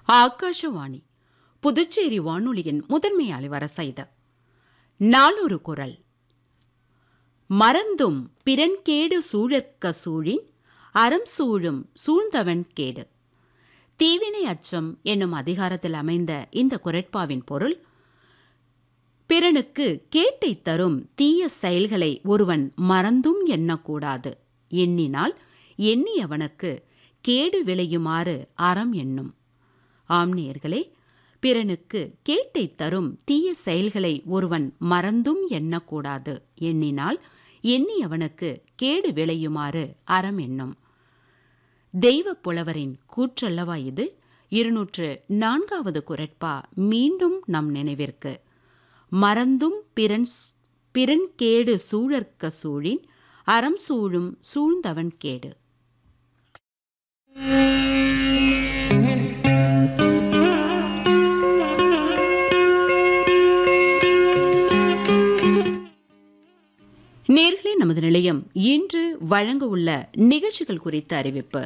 ஆகாஷவாணி புதுச்சேரி வானொலியின் முதன்மை அலைவரச இது நாளொரு குரல் மறந்தும் பிறன் கேடு சூழற்க சூழின் அறம் சூழும் சூழ்ந்தவன் கேடு தீவினை அச்சம் என்னும் அதிகாரத்தில் அமைந்த இந்த குரட்பாவின் பொருள் பிறனுக்கு கேட்டை தரும் தீய செயல்களை ஒருவன் மறந்தும் எண்ணக்கூடாது எண்ணினால் எண்ணியவனுக்கு கேடு விளையுமாறு அறம் எண்ணும் ஆம்நேயர்களே பிறனுக்கு கேட்டை தரும் தீய செயல்களை ஒருவன் மறந்தும் எண்ணக்கூடாது எண்ணினால் எண்ணியவனுக்கு கேடு விளையுமாறு அறம் எண்ணும் தெய்வ புலவரின் கூற்றல்லவா இது இருநூற்று நான்காவது குரட்பா மீண்டும் நம் நினைவிற்கு மறந்தும் பிறன் பிறன் கேடு சூழற்க சூழின் அறம் சூழும் சூழ்ந்தவன் கேடு நேர்களே நமது நிலையம் இன்று வழங்க உள்ள நிகழ்ச்சிகள் குறித்த அறிவிப்பு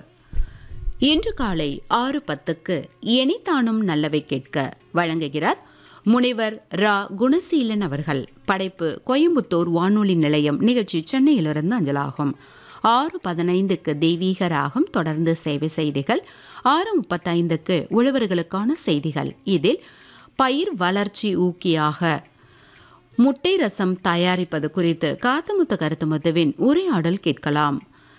இன்று காலை ஆறு பத்துக்கு எனிதானும் நல்லவை கேட்க வழங்குகிறார் முனைவர் ரா குணசீலன் அவர்கள் படைப்பு கோயம்புத்தூர் வானொலி நிலையம் நிகழ்ச்சி சென்னையிலிருந்து அஞ்சலாகும் ஆறு பதினைந்துக்கு தெய்வீக ராகம் தொடர்ந்து சேவை செய்திகள் ஆறு முப்பத்தைந்துக்கு உழவர்களுக்கான செய்திகள் இதில் பயிர் வளர்ச்சி ஊக்கியாக முட்டை ரசம் தயாரிப்பது குறித்து காத்தமுத்து கருத்துமுத்துவின் உரையாடல் கேட்கலாம்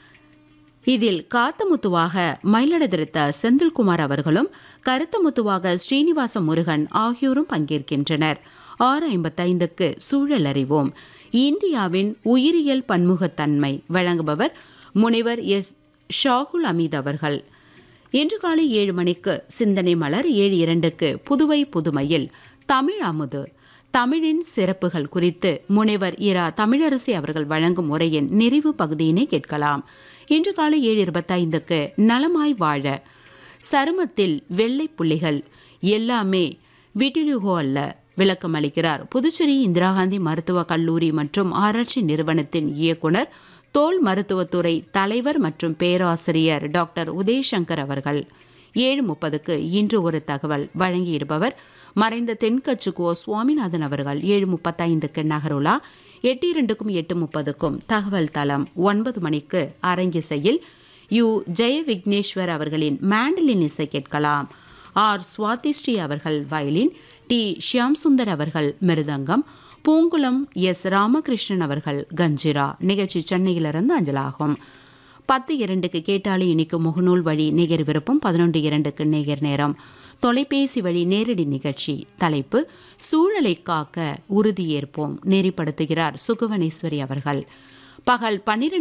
இதில் காத்தமுத்துவாக மயிலடதிருத்த செந்தில்குமார் அவர்களும் கருத்தமுத்துவாக ஸ்ரீனிவாச முருகன் ஆகியோரும் பங்கேற்கின்றனர் ஆறு ஐம்பத்தைந்துக்கு சூழல் அறிவோம் இந்தியாவின் உயிரியல் பன்முகத்தன்மை வழங்குபவர் முனைவர் எஸ் ஷாகுல் அமீத் அவர்கள் இன்று காலை ஏழு மணிக்கு சிந்தனை மலர் ஏழு இரண்டுக்கு புதுவை புதுமையில் தமிழ் அமுது தமிழின் சிறப்புகள் குறித்து முனைவர் இரா தமிழரசி அவர்கள் வழங்கும் உரையின் நிறைவு பகுதியினை கேட்கலாம் இன்று காலை ஏழு இருபத்தைந்துக்கு நலமாய் வாழ சருமத்தில் வெள்ளை புள்ளிகள் எல்லாமே விட்டிலுகோ அல்ல விளக்கம் அளிக்கிறார் புதுச்சேரி இந்திரா காந்தி மருத்துவக் கல்லூரி மற்றும் ஆராய்ச்சி நிறுவனத்தின் இயக்குனர் தோல் மருத்துவத்துறை தலைவர் மற்றும் பேராசிரியர் டாக்டர் உதயசங்கர் அவர்கள் ஏழு முப்பதுக்கு இன்று ஒரு தகவல் வழங்கியிருப்பவர் மறைந்த தென்கட்சி கோ சுவாமிநாதன் அவர்கள் ஏழு முப்பத்தைந்துக்கு நகருலா எட்டு இரண்டுக்கும் எட்டு முப்பதுக்கும் தகவல் தளம் ஒன்பது மணிக்கு அரங்கிசையில் யு ஜெய விக்னேஸ்வர் அவர்களின் மேண்டலின் இசை கேட்கலாம் ஆர் சுவாதிஸ்ரீ அவர்கள் வயலின் டி ஷியாம் சுந்தர் அவர்கள் மிருதங்கம் பூங்குளம் எஸ் ராமகிருஷ்ணன் அவர்கள் கஞ்சிரா நிகழ்ச்சி சென்னையிலிருந்து அஞ்சலாகும் பத்து இரண்டுக்கு கேட்டாலே இனிக்கும் முகநூல் வழி நேயர் விருப்பம் பதினொன்று இரண்டுக்கு நேயர் நேரம் தொலைபேசி வழி நேரடி நிகழ்ச்சி தலைப்பு சூழலை காக்க உறுதியேற்போம் நெறிப்படுத்துகிறார் சுகவனேஸ்வரி அவர்கள் பகல் பன்னிரண்டு